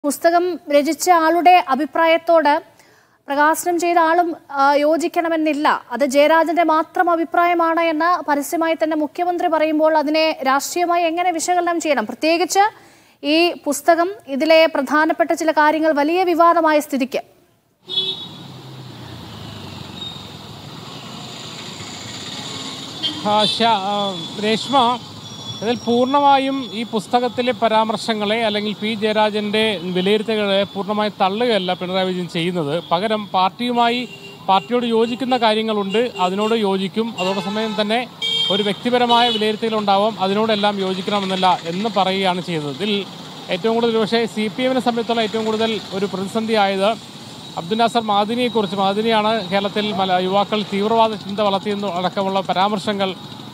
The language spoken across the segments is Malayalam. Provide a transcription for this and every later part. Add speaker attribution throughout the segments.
Speaker 1: പുസ്തകം രചിച്ച ആളുടെ അഭിപ്രായത്തോട് പ്രകാശനം ചെയ്ത ആളും ആ, യോജിക്കണമെന്നില്ല അത് ജയരാജന്റെ മാത്രം അഭിപ്രായമാണ് എന്ന് പരസ്യമായി തന്നെ മുഖ്യമന്ത്രി പറയുമ്പോൾ അതിനെ രാഷ്ട്രീയമായി എങ്ങനെ വിശകലനം ചെയ്യണം പ്രത്യേകിച്ച് ഈ പുസ്തകം ഇതിലെ പ്രധാനപ്പെട്ട ചില കാര്യങ്ങൾ വലിയ വിവാദമായ സ്ഥിതിക്ക്
Speaker 2: ആ, ശ- ആ, രേഷ്മ ഇതിൽ പൂർണ്ണമായും ഈ പുസ്തകത്തിലെ പരാമർശങ്ങളെ അല്ലെങ്കിൽ പി ജയരാജൻ്റെ വിലയിരുത്തലുകളെ പൂർണ്ണമായി തള്ളുകയല്ല പിണറായി വിജയൻ ചെയ്യുന്നത് പകരം പാർട്ടിയുമായി പാർട്ടിയോട് യോജിക്കുന്ന കാര്യങ്ങളുണ്ട് അതിനോട് യോജിക്കും അതോടൊപ്പം തന്നെ ഒരു വ്യക്തിപരമായ വിലയിരുത്തലുണ്ടാവാം അതിനോടെല്ലാം യോജിക്കണമെന്നല്ല എന്ന് പറയുകയാണ് ചെയ്തത് ഇതിൽ ഏറ്റവും കൂടുതൽ പക്ഷേ സി പി എമ്മിനെ സംബന്ധിച്ചുള്ള ഏറ്റവും കൂടുതൽ ഒരു പ്രതിസന്ധി ആയത് അബ്ദുൽ നാസർ മാദിനിയെക്കുറിച്ച് മാദിനിയാണ് കേരളത്തിൽ മല യുവാക്കൾ തീവ്രവാദ ചിന്ത വളർത്തിയെന്ന് അടക്കമുള്ള പരാമർശങ്ങൾ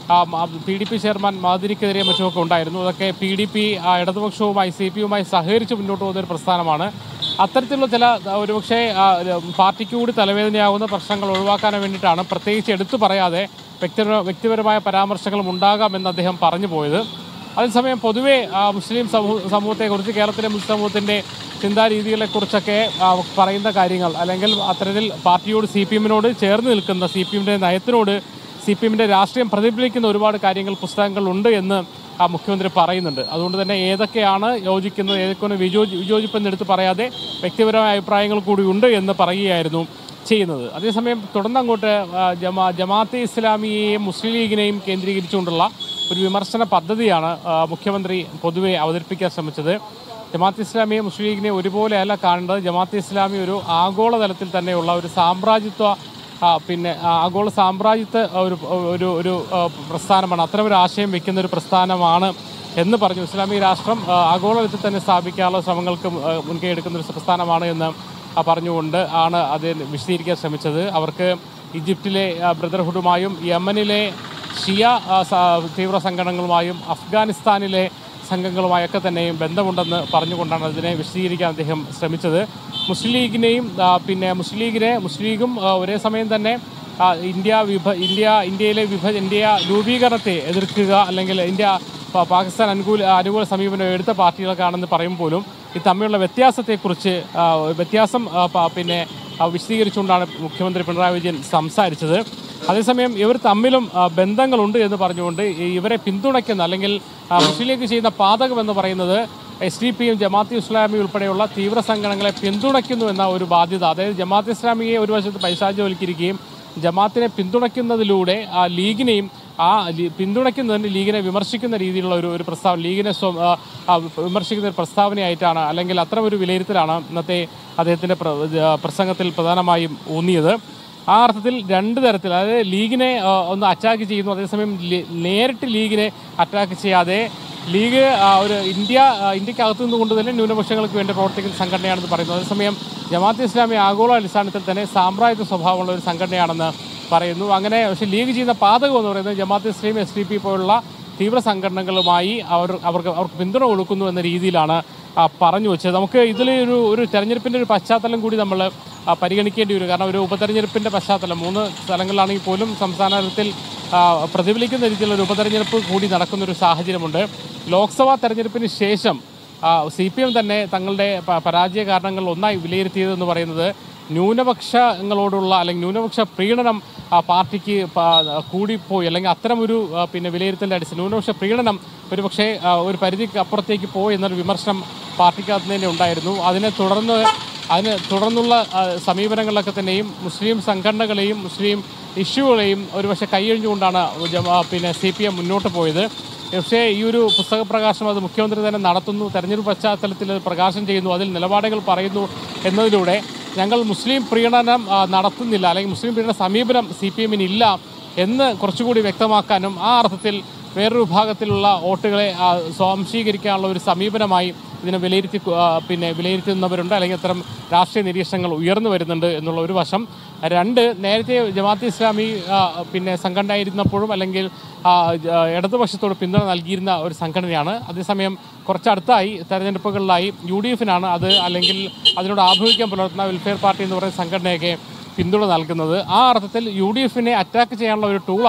Speaker 2: പി ഡി പി ചെയർമാൻ മാദിനിക്കെതിരെ മറ്റുമൊക്കെ ഉണ്ടായിരുന്നു അതൊക്കെ പി ഡി പി ഇടതുപക്ഷവുമായി സി പി യുമായി സഹകരിച്ച് മുന്നോട്ട് പോകുന്ന ഒരു പ്രസ്ഥാനമാണ് അത്തരത്തിലുള്ള ചില ആ, ഒരുപക്ഷെ ആ, പാർട്ടിക്ക് കൂടി തലവേദനയാകുന്ന പ്രശ്നങ്ങൾ ഒഴിവാക്കാൻ വേണ്ടിയിട്ടാണ് പ്രത്യേകിച്ച് എടുത്തു പറയാതെ വ്യക്തിപര വ്യക്തിപരമായ പരാമർശങ്ങളും ഉണ്ടാകാമെന്ന് അദ്ദേഹം പറഞ്ഞു പോയത് അതേസമയം പൊതുവെ ആ, മുസ്ലിം സമൂഹ സമൂഹത്തെക്കുറിച്ച് കേരളത്തിലെ മുസ്ലിം സമൂഹത്തിൻ്റെ ചിന്താ രീതികളെക്കുറിച്ചൊക്കെ ആ, പറയുന്ന കാര്യങ്ങൾ അല്ലെങ്കിൽ അത്തരത്തിൽ പാർട്ടിയോട് സി പി എമ്മിനോട് ചേർന്ന് നിൽക്കുന്ന സി പി എമ്മിൻ്റെ നയത്തിനോട് സി പി എമ്മിൻ്റെ രാഷ്ട്രീയം പ്രതിഫലിക്കുന്ന ഒരുപാട് കാര്യങ്ങൾ പുസ്തകങ്ങളുണ്ട് എന്ന് ആ മുഖ്യമന്ത്രി പറയുന്നുണ്ട് അതുകൊണ്ട് തന്നെ ഏതൊക്കെയാണ് യോജിക്കുന്നത് ഏതൊക്കെയാണ് വിയോജി വിയോജിപ്പെന്ന് എടുത്ത് പറയാതെ വ്യക്തിപരമായ അഭിപ്രായങ്ങൾ കൂടി ഉണ്ട് എന്ന് പറയുകയായിരുന്നു ചെയ്യുന്നത് അതേസമയം തുടർന്നങ്ങോട്ട് ആ, ജമാ ജമാഅത്തെ ഇസ്ലാമിയെയും മുസ്ലിം ലീഗിനെയും കേന്ദ്രീകരിച്ചുകൊണ്ടുള്ള ഒരു വിമർശന പദ്ധതിയാണ് ആ, മുഖ്യമന്ത്രി പൊതുവെ അവതരിപ്പിക്കാൻ ശ്രമിച്ചത് ജമാഅത്ത് ഇസ്ലാമിയെ മുസ്ലിം ലീഗിനെ ഒരുപോലെയല്ല കാണേണ്ടത് ജമാഅത്ത് ഇസ്ലാമി ഒരു ആഗോളതലത്തിൽ തന്നെയുള്ള ഒരു സാമ്രാജ്യത്വ ആ, പിന്നെ ആ, ആഗോള സാമ്രാജ്യത്തെ ഒരു ഒരു ഒരു ആ, പ്രസ്ഥാനമാണ് അത്തരം ഒരു ആശയം വെക്കുന്ന ഒരു പ്രസ്ഥാനമാണ് എന്ന് പറഞ്ഞു ഇസ്ലാമിക രാഷ്ട്രം ആ, ആഗോളതലത്തിൽ തന്നെ സ്ഥാപിക്കാനുള്ള ശ്രമങ്ങൾക്ക് മു- ആ, മുൻകൈ എടുക്കുന്ന ഒരു പ്രസ്ഥാനമാണ് എന്ന് ആ, പറഞ്ഞുകൊണ്ട് ആണ് അത് വിശദീകരിക്കാൻ ശ്രമിച്ചത് അവർക്ക് ഈജിപ്തിലെ ആ, ബ്രദർഹുഡുമായും യമനിലെ ഷിയ ആ, സ- തീവ്ര സംഘടനകളുമായും അഫ്ഗാനിസ്ഥാനിലെ സംഘങ്ങളുമായൊക്കെ തന്നെയും ബന്ധമുണ്ടെന്ന് പറഞ്ഞുകൊണ്ടാണ് അതിനെ വിശദീകരിക്കാൻ അദ്ദേഹം ശ്രമിച്ചത് മുസ്ലിം ലീഗിനെയും ആ, പിന്നെ മുസ്ലിം ലീഗിനെ മുസ്ലിം ലീഗും ആ, ഒരേ സമയം തന്നെ ആ, ഇന്ത്യ വിഭ ഇന്ത്യ ഇന്ത്യയിലെ വിഭ ഇന്ത്യ രൂപീകരണത്തെ എതിർക്കുക അല്ലെങ്കിൽ ഇന്ത്യ പ- പാകിസ്ഥാൻ അനുകൂല അനുകൂല സമീപനം എടുത്ത പാർട്ടികൾക്കാണെന്ന് പറയുമ്പോഴും ഈ തമ്മിലുള്ള വ്യത്യാസത്തെക്കുറിച്ച് ആ, വ്യത്യാസം ആ, പ- പിന്നെ ആ, വിശദീകരിച്ചുകൊണ്ടാണ് മുഖ്യമന്ത്രി പിണറായി വിജയൻ സംസാരിച്ചത് അതേസമയം ഇവർ തമ്മിലും ആ, ബന്ധങ്ങളുണ്ട് എന്ന് പറഞ്ഞുകൊണ്ട് ഈ ഇവരെ പിന്തുണയ്ക്കുന്ന അല്ലെങ്കിൽ ആ, മുസ്ലിം ലീഗ് ചെയ്യുന്ന പാതകം എന്ന് പറയുന്നത് എസ് ഡി പിയും ജമാഅത്ത് ഇസ്ലാമി ഉൾപ്പെടെയുള്ള തീവ്ര സംഘടനകളെ പിന്തുണയ്ക്കുന്നു എന്ന ഒരു ബാധ്യത അതായത് ജമാഅത്ത് ഇസ്ലാമിയെ ഒരു വശത്ത് പൈശാചിവൽക്കരിക്കുകയും ജമാഅത്തിനെ പിന്തുണയ്ക്കുന്നതിലൂടെ ആ ലീഗിനെയും ആ ലീ- പിന്തുണയ്ക്കുന്നതിന് ലീഗിനെ വിമർശിക്കുന്ന രീതിയിലുള്ള ഒരു ഒരു പ്രസ്താവന ലീഗിനെ സ്വ ആ, ആ, വിമർശിക്കുന്ന ഒരു പ്രസ്താവനയായിട്ടാണ് അല്ലെങ്കിൽ അത്തരം ഒരു വിലയിരുത്തലാണ് ഇന്നത്തെ അദ്ദേഹത്തിൻ്റെ പ്ര- ആ, പ്രസംഗത്തിൽ പ്രധാനമായും ഊന്നിയത് ആ അർത്ഥത്തിൽ രണ്ട് തരത്തിൽ അതായത് ലീഗിനെ ആ, ഒന്ന് അറ്റാക്ക് ചെയ്യുന്നു അതേസമയം ലീ- നേരിട്ട് ലീഗിനെ അറ്റാക്ക് ചെയ്യാതെ ലീഗ് ആ, ഒരു ഇന്ത്യ ആ, ഇന്ത്യക്കകത്തു നിന്നുകൊണ്ട് തന്നെ ന്യൂനപക്ഷങ്ങൾക്ക് വേണ്ടി പ്രവർത്തിക്കുന്ന സംഘടനയാണെന്ന് പറയുന്നു അതേസമയം ജമാഅത്ത് ഇസ്ലാമി ആഗോള അടിസ്ഥാനത്തിൽ തന്നെ സാമ്രാജ്യ സ്വഭാവമുള്ള ഒരു സംഘടനയാണെന്ന് പറയുന്നു അങ്ങനെ പക്ഷേ ലീഗ് ചെയ്യുന്ന പാതകം എന്ന് പറയുന്നത് Jamaat Islami S D P പോലുള്ള തീവ്ര സംഘടനകളുമായി അവർ അവർക്ക് അവർക്ക് പിന്തുണ കൊടുക്കുന്നു എന്ന രീതിയിലാണ് ആ, പറഞ്ഞു വെച്ചത് നമുക്ക് ഇതിൽ ഒരു ഒരു തെരഞ്ഞെടുപ്പിൻ്റെ ഒരു പശ്ചാത്തലം കൂടി നമ്മൾ ആ, പരിഗണിക്കേണ്ടി വരും കാരണം ഒരു ഉപതെരഞ്ഞെടുപ്പിൻ്റെ പശ്ചാത്തലം മൂന്ന് സ്ഥലങ്ങളിലാണെങ്കിൽ പോലും സംസ്ഥാന തലത്തിൽ ആ, പ്രതിഫലിക്കുന്ന രീതിയിലുള്ള ഒരു ഉപതെരഞ്ഞെടുപ്പ് കൂടി നടക്കുന്ന ഒരു സാഹചര്യമുണ്ട് ലോക്സഭാ തെരഞ്ഞെടുപ്പിന് ശേഷം സി പി എം തന്നെ തങ്ങളുടെ പ- പരാജയ കാരണങ്ങൾ ഒന്നായി വിലയിരുത്തിയതെന്ന് പറയുന്നത് ന്യൂനപക്ഷങ്ങളോടുള്ള അല്ലെങ്കിൽ ന്യൂനപക്ഷ പ്രീണനം ആ, പാർട്ടിക്ക് പ- കൂടിപ്പോയി അല്ലെങ്കിൽ അത്തരമൊരു ആ, പിന്നെ വിലയിരുത്തലിൻ്റെ അടിസ്ഥാനം ന്യൂനപക്ഷ പ്രീണനം ഒരുപക്ഷെ ആ, ഒരു പരിധിക്ക് അപ്പുറത്തേക്ക് പോയി എന്നൊരു വിമർശനം പാർട്ടിക്കകത്ത് തന്നെ ഉണ്ടായിരുന്നു അതിനെ തുടർന്ന് അതിന് തുടർന്നുള്ള ആ, സമീപനങ്ങളിലൊക്കെ തന്നെയും മുസ്ലിം സംഘടനകളെയും മുസ്ലിം ഇഷ്യൂകളെയും ഒരുപക്ഷെ കൈയൊഴിഞ്ഞുകൊണ്ടാണ് ജമാ- പിന്നെ സി പി എം മുന്നോട്ട് പോയത് പക്ഷേ ഈ ഒരു പുസ്തക പ്രകാശനം അത് മുഖ്യമന്ത്രി തന്നെ നടത്തുന്നു തെരഞ്ഞെടുപ്പ് പശ്ചാത്തലത്തിൽ അത് പ്രകാശനം ചെയ്യുന്നു അതിൽ നിലപാടുകൾ പറയുന്നു എന്നതിലൂടെ ഞങ്ങൾ മുസ്ലിം പ്രീണനം ആ, നടത്തുന്നില്ല അല്ലെങ്കിൽ മുസ്ലിം പ്രീണന സമീപനം സി പി എമ്മിന് ഇല്ല എന്ന് കുറച്ചുകൂടി വ്യക്തമാക്കാനും ആ അർത്ഥത്തിൽ വേറൊരു വിഭാഗത്തിലുള്ള വോട്ടുകളെ ആ, സ്വാംശീകരിക്കാനുള്ള ഒരു സമീപനമായി ഇതിനെ വിലയിരുത്തി ആ, പിന്നെ വിലയിരുത്തുന്നവരുണ്ട് അല്ലെങ്കിൽ അത്തരം രാഷ്ട്രീയ നിരീക്ഷണങ്ങൾ ഉയർന്നു വരുന്നുണ്ട് എന്നുള്ള ഒരു വശം രണ്ട് നേരത്തെ ജമാഅത്ത് ഇസ്ലാമി ആ, പിന്നെ സംഘടനയായിരുന്നപ്പോഴും അല്ലെങ്കിൽ ആ, ജ- ആ, ഇടതുപക്ഷത്തോട് പിന്തുണ നൽകിയിരുന്ന ഒരു സംഘടനയാണ് അതേസമയം കുറച്ചടുത്തായി തെരഞ്ഞെടുപ്പുകളിലായി യു ഡി എഫിനാണ് അത് അല്ലെങ്കിൽ അതിനോട് ആഭിമുഖ്യം പുലർത്തുന്ന വെൽഫെയർ പാർട്ടി എന്ന് പറയുന്ന സംഘടനയൊക്കെ പിന്തുണ നൽകുന്നത് ആ അർത്ഥത്തിൽ യു ഡി എഫിനെ അറ്റാക്ക് ചെയ്യാനുള്ള ഒരു ടൂളായി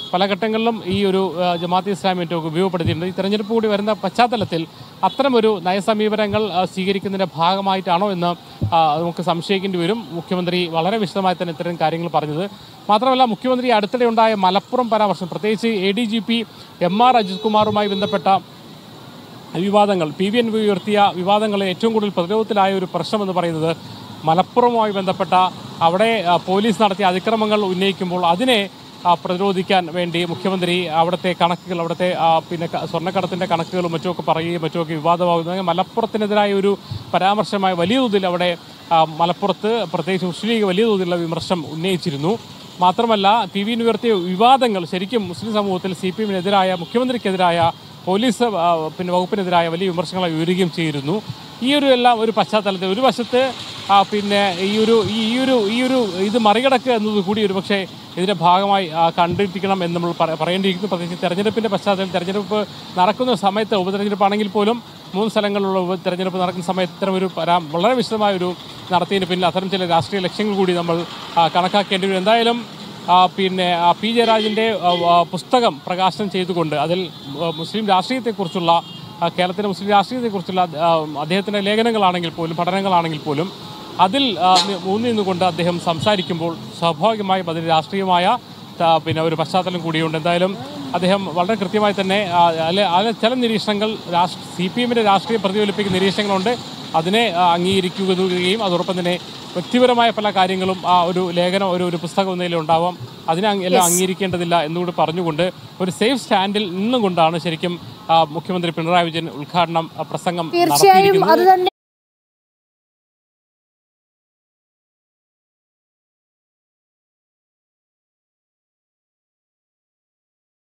Speaker 2: പല ഘട്ടങ്ങളിലും ഈ ഒരു ആ, ജമാഅത്തെ ഇസ്ലാമി മറ്റുമൊക്കെ ഉപയോഗപ്പെടുത്തിയിട്ടുണ്ട് ഈ തെരഞ്ഞെടുപ്പ് കൂടി വരുന്ന പശ്ചാത്തലത്തിൽ അത്തരമൊരു നയസമീപനങ്ങൾ ആ, സ്വീകരിക്കുന്നതിൻ്റെ ഭാഗമായിട്ടാണോ എന്ന് ആ, നമുക്ക് സംശയിക്കേണ്ടി വരും മുഖ്യമന്ത്രി വളരെ വിശദമായി തന്നെ ഇത്തരം കാര്യങ്ങൾ പറഞ്ഞത് മാത്രമല്ല മുഖ്യമന്ത്രി അടുത്തിടെ ഉണ്ടായ മലപ്പുറം പരാമർശം പ്രത്യേകിച്ച് A D G P M R Ajith കുമാറുമായി ബന്ധപ്പെട്ട വിവാദങ്ങൾ പി വി എൻ ഉയർത്തിയ വിവാദങ്ങളെ ഏറ്റവും കൂടുതൽ പ്രതിരോധത്തിലായ ഒരു പ്രശ്നമെന്ന് പറയുന്നത് മലപ്പുറവുമായി ബന്ധപ്പെട്ട അവിടെ ആ, പോലീസ് നടത്തിയ അതിക്രമങ്ങൾ ഉന്നയിക്കുമ്പോൾ അതിനെ ആ, പ്രതിരോധിക്കാൻ വേണ്ടി മുഖ്യമന്ത്രി അവിടുത്തെ കണക്കുകൾ അവിടുത്തെ ആ, പിന്നെ ക- സ്വർണ്ണക്കടത്തിൻ്റെ കണക്കുകളും മറ്റുമൊക്കെ പറയുകയും മറ്റുമൊക്കെ വിവാദമാകുന്നത് അങ്ങനെ മലപ്പുറത്തിനെതിരായ ഒരു പരാമർശമായി വലിയ തോതിൽ അവിടെ ആ, മലപ്പുറത്ത് പ്രത്യേകിച്ച് മുസ്ലിം ലീഗ് വലിയ തോതിലുള്ള വിമർശനം ഉന്നയിച്ചിരുന്നു മാത്രമല്ല പി വി ഉയർത്തിയ വിവാദങ്ങൾ ശരിക്കും മുസ്ലിം സമൂഹത്തിൽ സി പി എമ്മിനെതിരായ മുഖ്യമന്ത്രിക്കെതിരായ പോലീസ് ആ, പിന്നെ വകുപ്പിനെതിരായ വലിയ വിമർശനങ്ങൾ ഉയരുകയും ചെയ്തിരുന്നു ഈ ഒരു എല്ലാം ഒരു പശ്ചാത്തലത്തിൽ ഒരു വശത്ത് ആ, പിന്നെ ഈ ഒരു ഈ ഈ ഒരു ഈ ഒരു ഇത് മറികടക്കുക എന്നത് കൂടി ഒരു പക്ഷേ ഇതിൻ്റെ ഭാഗമായി ആ, കണ്ടിരിക്കണം എന്ന് നമ്മൾ പറ- പറയേണ്ടിയിരിക്കുന്നു പ്രത്യേകിച്ച് തെരഞ്ഞെടുപ്പിൻ്റെ പശ്ചാത്തലത്തിൽ തെരഞ്ഞെടുപ്പ് നടക്കുന്ന സമയത്ത് ഉപതെരഞ്ഞെടുപ്പാണെങ്കിൽ പോലും മൂന്ന് സ്ഥലങ്ങളിലുള്ള ഉപ തെരഞ്ഞെടുപ്പ് നടക്കുന്ന സമയത്ത് ഇത്തരം ഒരു പരാ വളരെ വിശദമായ ഒരു നടത്തിയതിന് പിന്നിൽ അത്തരം ചില രാഷ്ട്രീയ ലക്ഷ്യങ്ങൾ കൂടി നമ്മൾ ആ, കണക്കാക്കേണ്ടി വരും എന്തായാലും ആ, പിന്നെ ആ, പി ജയരാജൻ്റെ ആ, ആ, പുസ്തകം പ്രകാശനം ചെയ്തുകൊണ്ട് അതിൽ ആ, മുസ്ലിം രാഷ്ട്രീയത്തെക്കുറിച്ചുള്ള ആ, കേരളത്തിലെ മുസ്ലിം രാഷ്ട്രീയത്തെക്കുറിച്ചുള്ള ആ, അദ്ദേഹത്തിൻ്റെ ലേഖനങ്ങളാണെങ്കിൽ പോലും പഠനങ്ങളാണെങ്കിൽ പോലും അതിൽ ആ, നി- ഊന്നി നിന്നുകൊണ്ട് അദ്ദേഹം സംസാരിക്കുമ്പോൾ സ്വാഭാവികമായും അതിന് രാഷ്ട്രീയമായ ആ, പിന്നെ ഒരു പശ്ചാത്തലം കൂടിയുണ്ട് എന്തായാലും അദ്ദേഹം വളരെ കൃത്യമായി തന്നെ ആ, അല്ലെ അതിലെ ചില നിരീക്ഷണങ്ങൾ രാഷ്ട്ര സി പി എമ്മിൻ്റെ രാഷ്ട്രീയം പ്രതിഫലിപ്പിക്കുന്ന നിരീക്ഷണങ്ങളുണ്ട് അതിനെ ആ, അംഗീകരിക്കുകയും അതോടൊപ്പം തന്നെ വ്യക്തിപരമായ പല കാര്യങ്ങളും ആ ഒരു ലേഖനം ഒരു ഒരു പുസ്തകം എന്നതിലും ഉണ്ടാവാം അതിനെ അങ് എല്ലാം അംഗീകരിക്കേണ്ടതില്ല എന്നുകൂടി പറഞ്ഞുകൊണ്ട് ഒരു സേഫ് സ്റ്റാൻഡിൽ നിന്നുകൊണ്ടാണ് ശരിക്കും ആ, മുഖ്യമന്ത്രി പിണറായി വിജയൻ ഉദ്ഘാടനം ആ, പ്രസംഗം
Speaker 1: തീർച്ചയായും
Speaker 2: നടത്തിയിരിക്കുന്നത്
Speaker 1: അത് തന്നെ